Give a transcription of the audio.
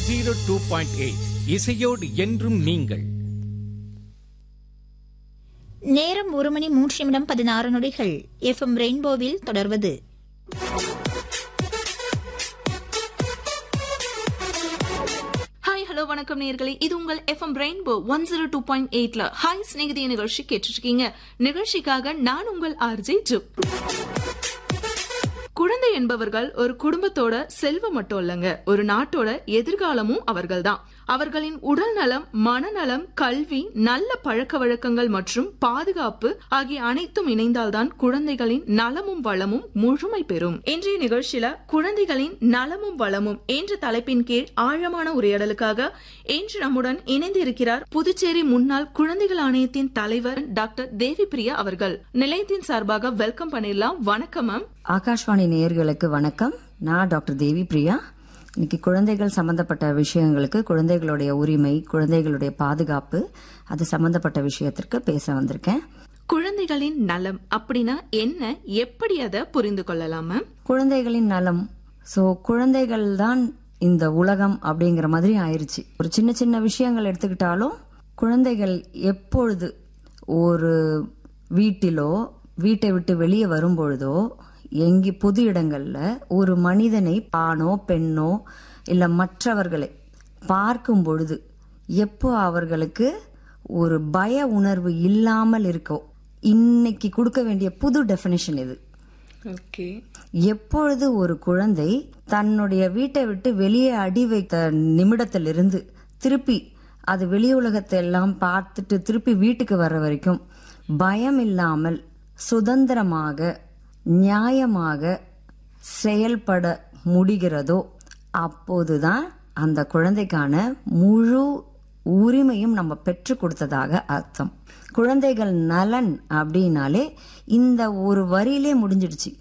zero two point eight இசையோடு என்றும் நீங்கள் நேரம் ஒரு மணி மூன்று நிமிடம் பதினாறு நொடிகள் எஃப்எம் ரெயின்போவில் தொடர்வது ஹாய் ஹலோ வணக்கம் நேயர்களே இது உங்கள் FM rainbow one zero two point எயிட்ல ஹாய் சிநேகிதிய நிகழ்ச்சி கேட்டுட்டு இருக்கீங்க நிகழ்ச்சிக்காக நான் உங்கள் ஆர்ஜே ஜு குழந்தை என்பவர்கள் ஒரு குடும்பத்தோட செல்வம் மட்டும் இல்லைங்க ஒரு நாட்டோட எதிர்காலமும் அவர்கள்தான் அவர்களின் உடல் நலம் மனநலம் கல்வி நல்ல பழக்க வழக்கங்கள் மற்றும் பாதுகாப்பு ஆகிய அனைத்தும் இணைந்தால்தான் குழந்தைகளின் நலமும் வளமும் முழுமை பெறும் இன்றைய நிகழ்ச்சியில குழந்தைகளின் நலமும் வளமும் என்ற தலைப்பின் கீழ் ஆழமான உரையாடலுக்காக இன்று நம்முடன் இணைந்து இருக்கிறார் புதுச்சேரி முன்னாள் குழந்தைகள் ஆணையத்தின் தலைவர் டாக்டர் தேவி பிரியா அவர்கள் நிலையத்தின் சார்பாக வெல்கம் பண்ணிடலாம் வணக்கம் மேம் ஆகாஷ்வாணி நேயர்களுக்கு வணக்கம் நான் டாக்டர் தேவி பிரியா இன்னைக்கு குழந்தைகள் சம்பந்தப்பட்ட விஷயங்களுக்கு குழந்தைகளுடைய உரிமை குழந்தைகளுடைய பாதுகாப்பு அது சம்பந்தப்பட்ட விஷயத்திற்கு பேச வந்திருக்கேன் குழந்தைகளின் நலம் அப்படின்னா என்ன எப்படி அதை புரிந்து கொள்ளலாம் மேம் குழந்தைகளின் நலம் சோ குழந்தைகள் தான் இந்த உலகம் அப்படிங்கிற மாதிரி ஆயிருச்சு ஒரு சின்ன சின்ன விஷயங்கள் எடுத்துக்கிட்டாலும் குழந்தைகள் எப்பொழுது ஒரு வீட்டிலோ வீட்டை விட்டு வெளியே வரும்பொழுதோ எங்கி பொது இடங்கள்ல ஒரு மனிதனை ஆணோ பெண்ணோ இல்ல மற்றவர்களை பார்க்கும் பொழுது எப்போ அவர்களுக்கு ஒரு பய உணர்வு இல்லாமல் இருக்கோ இன்னைக்கு கொடுக்க வேண்டிய புது டெபினிஷன் இது ஓகே எப்பொழுது ஒரு குழந்தை தன்னுடைய வீட்டை விட்டு வெளியே அடி வைத்த நிமிடத்திலிருந்து திருப்பி அது வெளி உலகத்தை எல்லாம் பார்த்துட்டு திருப்பி வீட்டுக்கு வர்ற வரைக்கும் பயம் இல்லாமல் சுதந்திரமாக நியாயமாக செயல்பட முடிகிறதோ அப்போதுதான் அந்த குழந்தைக்கான முழு உரிமையும் நம்ம பெற்று கொடுத்ததாக அர்த்தம் குழந்தைகள் நலன் அப்படின்னாலே இந்த ஒரு வரியிலே முடிஞ்சிடுச்சு